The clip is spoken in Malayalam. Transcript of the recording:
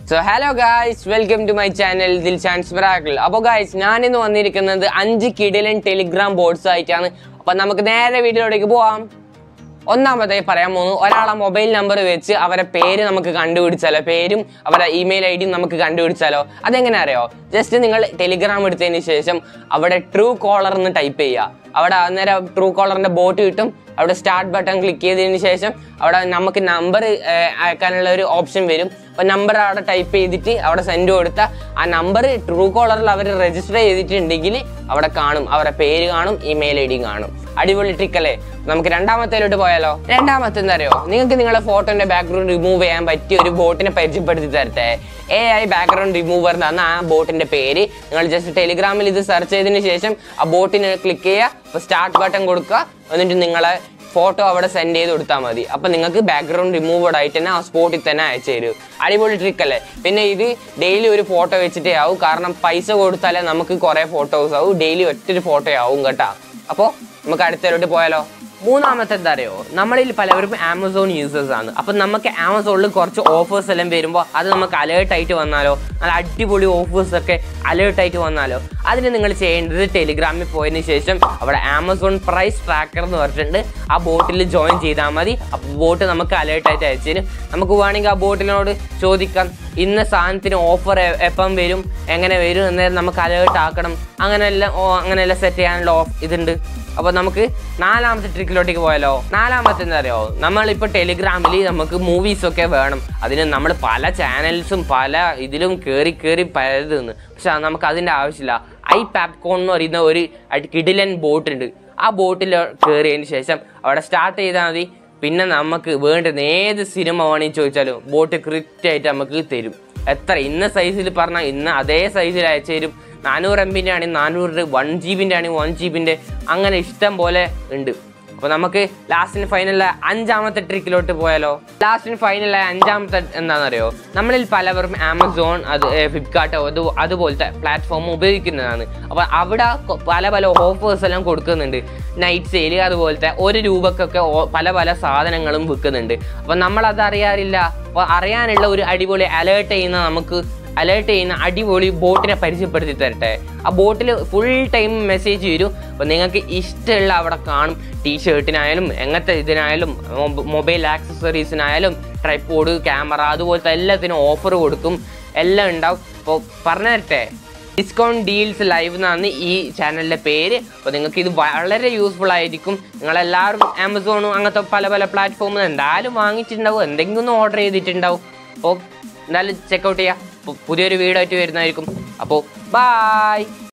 so hello guys welcome to my channel Dil chance miracle അപ്പോൾ ഗായ്സ് ഞാനിന്ന് വന്നിരിക്കുന്നത് അഞ്ച് കിടിലൻ ടെലിഗ്രാം ബോർഡ്സ് ആയിട്ടാണ് അപ്പം നമുക്ക് നേരെ വീഡിയോയിലേക്ക് പോവാം ഒന്നാമതായി പറയാൻ പോകുന്നു ഒരാളെ മൊബൈൽ നമ്പർ വെച്ച് അവരെ പേര് നമുക്ക് കണ്ടുപിടിച്ചാലോ പേരും അവരുടെ ഇമെയിൽ ഐ ഡിയും നമുക്ക് കണ്ടുപിടിച്ചാലോ അതെങ്ങനെ അറിയോ ജസ്റ്റ് നിങ്ങൾ ടെലിഗ്രാം എടുത്തതിന് ശേഷം അവിടെ ട്രൂ കോളർ എന്ന് ടൈപ്പ് ചെയ്യുക അവിടെ അന്നേരം ട്രൂ കോളറിന്റെ ബോട്ട് കിട്ടും അവിടെ സ്റ്റാർട്ട് ബട്ടൺ ക്ലിക്ക് ചെയ്തതിന് ശേഷം അവിടെ നമുക്ക് നമ്പർ അയക്കാനുള്ള ഒരു ഓപ്ഷൻ വരും അപ്പോൾ നമ്പർ അവിടെ ടൈപ്പ് ചെയ്തിട്ട് അവിടെ സെൻഡ് കൊടുത്താൽ ആ നമ്പർ ട്രൂ കോളറിൽ അവർ രജിസ്റ്റർ ചെയ്തിട്ടുണ്ടെങ്കിൽ അവിടെ കാണും അവരുടെ പേര് കാണും ഇമെയിൽ ഐ ഡി കാണും അടിപൊളി ട്രിക്ക് അല്ലേ നമുക്ക് രണ്ടാമത്തേലോട്ട് പോയാലോ രണ്ടാമത്തെ എന്താ അറിയോ നിങ്ങൾക്ക് നിങ്ങളുടെ ഫോട്ടോന്റെ ബാക്ക്ഗ്രൗണ്ട് റിമൂവ് ചെയ്യാൻ പറ്റിയ ഒരു ബോട്ടിനെ പരിചയപ്പെടുത്തി തരട്ടെ എ ഐ ബാക്ക്ഗ്രൗണ്ട് റിമൂവർ എന്നാണ് ആ ബോട്ടിന്റെ പേര് നിങ്ങൾ ജസ്റ്റ് ടെലിഗ്രാമിൽ ഇത് സെർച്ച് ചെയ്തതിന് ശേഷം ആ ബോട്ടിന് ക്ലിക്ക് ചെയ്യുക അപ്പോൾ സ്റ്റാർട്ട് ബട്ടൺ കൊടുക്കുക എന്നിട്ട് നിങ്ങളെ ഫോട്ടോ അവിടെ സെൻഡ് ചെയ്ത് കൊടുത്താൽ മതി അപ്പം നിങ്ങൾക്ക് ബാക്ക്ഗ്രൗണ്ട് റിമൂവഡ് ആയിട്ട് തന്നെ ആ സ്പോട്ടിൽ തന്നെ അയച്ചു തരും അടിപൊളി ട്രിക്ക് അല്ലേ പിന്നെ ഇത് ഡെയിലി ഒരു ഫോട്ടോ വെച്ചിട്ടേ ആവും കാരണം പൈസ കൊടുത്താലേ നമുക്ക് കുറേ ഫോട്ടോസ് ആവും ഡെയിലി ഒറ്റൊരു ഫോട്ടോ ആവും കേട്ടാ അപ്പോൾ നമുക്ക് അടുത്തതിലോട്ട് പോയാലോ മൂന്നാമത്തെ എന്താ അറിയോ നമ്മളിൽ പലവരും ആമസോൺ യൂസേഴ്സ് ആണ് അപ്പം നമുക്ക് ആമസോണിൽ കുറച്ച് ഓഫേഴ്സ് എല്ലാം വരുമ്പോൾ അത് നമുക്ക് അലേർട്ട് ആയിട്ട് വന്നാലോ നല്ല അടിപൊളി ഓഫേഴ്സ് ഒക്കെ അലേർട്ട് ആയിട്ട് വന്നാലോ അതിന് നിങ്ങൾ ചെയ്യേണ്ടത് ടെലിഗ്രാമിൽ പോയതിന് ശേഷം അവിടെ ആമസോൺ പ്രൈസ് ട്രാക്കർ എന്ന് പറഞ്ഞിട്ടുണ്ട് ആ ബോട്ടിൽ ജോയിൻ ചെയ്താൽ മതി അപ്പോൾ ബോട്ട് നമുക്ക് അലേർട്ട് ആയിട്ട് അയച്ചു തരും നമുക്ക് വേണമെങ്കിൽ ആ ബോട്ടിനോട് ചോദിക്കാം ഇന്ന സാധനത്തിന് ഓഫർ എപ്പം വരും എങ്ങനെ വരും എന്നേരം നമുക്ക് അലേർട്ട് ആക്കണം അങ്ങനെയെല്ലാം ഓ അങ്ങനെയെല്ലാം സെറ്റ് ചെയ്യാനുള്ള ഓഫ് ഇതുണ്ട് അപ്പോൾ നമുക്ക് നാലാമത്തെ ട്രിക്കിലോട്ടേക്ക് പോയാലോ നാലാമത്തെ എന്താ അറിയോ നമ്മളിപ്പോൾ ടെലിഗ്രാമിൽ നമുക്ക് മൂവീസ് ഒക്കെ വേണം അതിന് നമ്മൾ പല ചാനൽസും പല ഇതിലും കയറി കയറി പലതെന്ന് പക്ഷെ നമുക്ക് അതിൻ്റെ ആവശ്യമില്ല ഐ പാപ്കോൺ എന്ന് പറയുന്ന ഒരു അടി- കിടിലൻ ബോട്ട് ഉണ്ട് ആ ബോട്ടിൽ കയറിയതിന് ശേഷം അവിടെ സ്റ്റാർട്ട് ചെയ്താൽ മതി പിന്നെ നമുക്ക് വേണ്ടുന്ന ഏത് സിനിമ വേണമെങ്കിൽ ചോദിച്ചാലും ബോട്ട് കൃത്യമായിട്ട് നമുക്ക് തരും എത്ര ഇന്ന സൈസിൽ പറഞ്ഞാൽ ഇന്ന അതേ സൈസിൽ അയച്ചു തരും നാനൂറ് എം ബിൻ്റെ ആണെങ്കിൽ നാനൂറ് വൺ ജി ബിൻ്റെ ആണെങ്കിൽ വൺ ജി ബിൻ്റെ അങ്ങനെ ഇഷ്ടം പോലെ ഉണ്ട് അപ്പോൾ നമുക്ക് ലാസ്റ്റിന് ഫൈനലായ അഞ്ചാമത്തെ ട്രിക്കിലോട്ട് പോയാലോ ലാസ്റ്റിന് ഫൈനലായ അഞ്ചാമത്തെ എന്താണെന്നറിയോ നമ്മളിൽ പലവരും ആമസോൺ അത് ഫ്ലിപ്കാർട്ട് അത് അതുപോലത്തെ പ്ലാറ്റ്ഫോം ഉപയോഗിക്കുന്നതാണ് അപ്പോൾ അവിടെ കൊ- പല പല ഓഫേഴ്സ് എല്ലാം കൊടുക്കുന്നുണ്ട് നൈറ്റ് സെയിൽ അതുപോലത്തെ ഒരു രൂപക്കൊക്കെ ഓ- പല പല സാധനങ്ങളും വിൽക്കുന്നുണ്ട് അപ്പോൾ നമ്മളത് അറിയാറില്ല അപ്പോൾ അറിയാനുള്ള ഒരു അടിപൊളി അലേർട്ട് ചെയ്യുന്ന നമുക്ക് അലേർട്ട് ചെയ്യുന്ന അടിപൊളി ബോട്ടിനെ പരിചയപ്പെടുത്തി തരട്ടെ ആ ബോട്ടിൽ ഫുൾ ടൈം മെസ്സേജ് വരും അപ്പോൾ നിങ്ങൾക്ക് ഇഷ്ടമുള്ള അവിടെ കാണും ടീഷർട്ടിനായാലും എങ്ങനത്തെ ഇതിനായാലും മൊബൈൽ ആക്സസറീസിനായാലും ട്രൈപ്പോഡ് ക്യാമറ അതുപോലത്തെ എല്ലാത്തിനും ഓഫർ കൊടുക്കും എല്ലാം ഉണ്ടാവും അപ്പോൾ പറഞ്ഞു തരട്ടെ ഡിസ്കൗണ്ട് ഡീൽസ് ലൈവ് എന്നാണ് ഈ ചാനലിൻ്റെ പേര് അപ്പോൾ നിങ്ങൾക്ക് ഇത് വളരെ യൂസ്ഫുൾ ആയിരിക്കും നിങ്ങളെല്ലാവരും ആമസോണും അങ്ങനത്തെ പല പല പ്ലാറ്റ്ഫോമിൽ എന്തായാലും വാങ്ങിച്ചിട്ടുണ്ടാവും എന്തെങ്കിലും ഒന്ന് ഓർഡർ ചെയ്തിട്ടുണ്ടാവും അപ്പോൾ എന്തായാലും ചെക്കൗട്ട് ചെയ്യാം അപ്പോൾ പുതിയൊരു വീഡിയോ ആയിട്ട് വരുന്നതായിരിക്കും അപ്പോൾ ബായ്